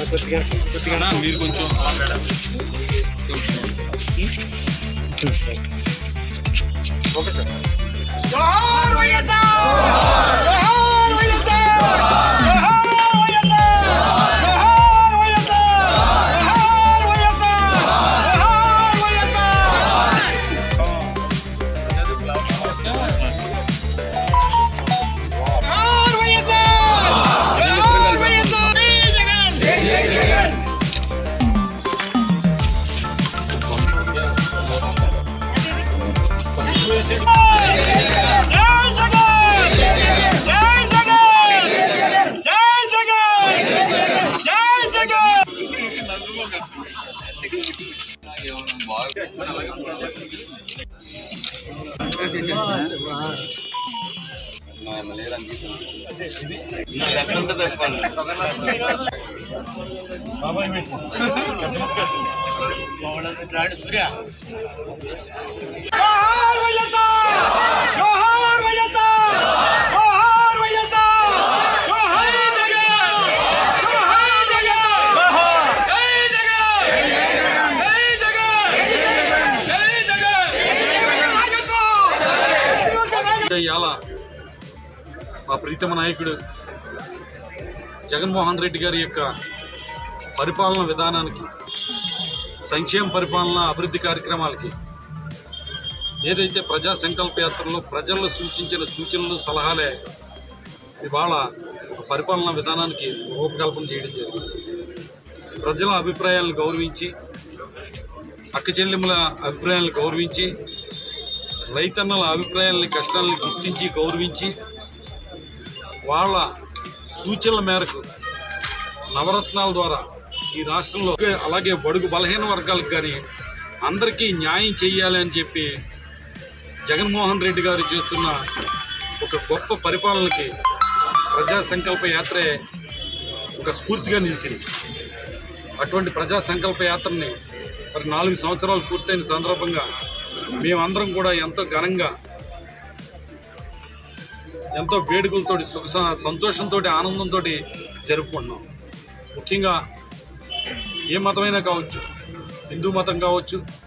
కొద్దిగా మీరు కొంచెం జోహార్ వైఎస్ఆర్ జోహార్ వైఎస్ఆర్ జోహార్ వైఎస్ఆర్ జోహార్ వైఎస్ఆర్ జోహార్ వైఎస్ఆర్ జోహార్ వైఎస్ఆర్ జోహార్ వైఎస్ఆర్ జోహార్ వైఎస్ఆర్ జై జగన్ జై జగన్ జై జగన్ జై జగన్ జై జగన్ జోహార్ వైఎస్ఆర్ జోహార్ వైఎస్ఆర్ జోహార్ వైఎస్ఆర్ జోహార్ జగన్ జోహార్ జగన్ జై జగన్ జై జగన్ జై జగన్ ఇవాళ మా ప్రీతమ నాయకుడు జగన్మోహన్ రెడ్డి గారి యొక్క పరిపాలన విధానానికి సంక్షేమ పరిపాలన అభివృద్ధి కార్యక్రమాలకి ఏదైతే ప్రజా సంకల్ప యాత్రలో ప్రజల్లో సూచించిన సూచనలు సలహాలే ఇవాళ ఒక పరిపాలనా విధానానికి రూపకల్పన చేయడం జరిగింది ప్రజల అభిప్రాయాలను గౌరవించి అక్క చెల్లెముల అభిప్రాయాలను గౌరవించి రైతన్నల అభిప్రాయాలని కష్టాలను గుర్తించి గౌరవించి వాళ్ళ సూచనల మేరకు నవరత్నాల ద్వారా ఈ రాష్ట్రంలో అలాగే బడుగు బలహీన వర్గాలకు కానీ అందరికీ న్యాయం చేయాలి అని చెప్పి జగన్మోహన్ రెడ్డి గారు చేస్తున్న ఒక గొప్ప పరిపాలనకి ప్రజా సంకల్ప యాత్రే ఒక స్ఫూర్తిగా నిలిచింది అటువంటి ప్రజా సంకల్ప యాత్రని మరి నాలుగు సంవత్సరాలు పూర్తయిన సందర్భంగా మేమందరం కూడా ఎంతో ఘనంగా ఎంతో వేడుకలతోటి సుఖ సంతోషంతో ఆనందంతో జరుపుకుంటున్నాం ముఖ్యంగా ఏ మతమైనా కావచ్చు హిందూ మతం కావచ్చు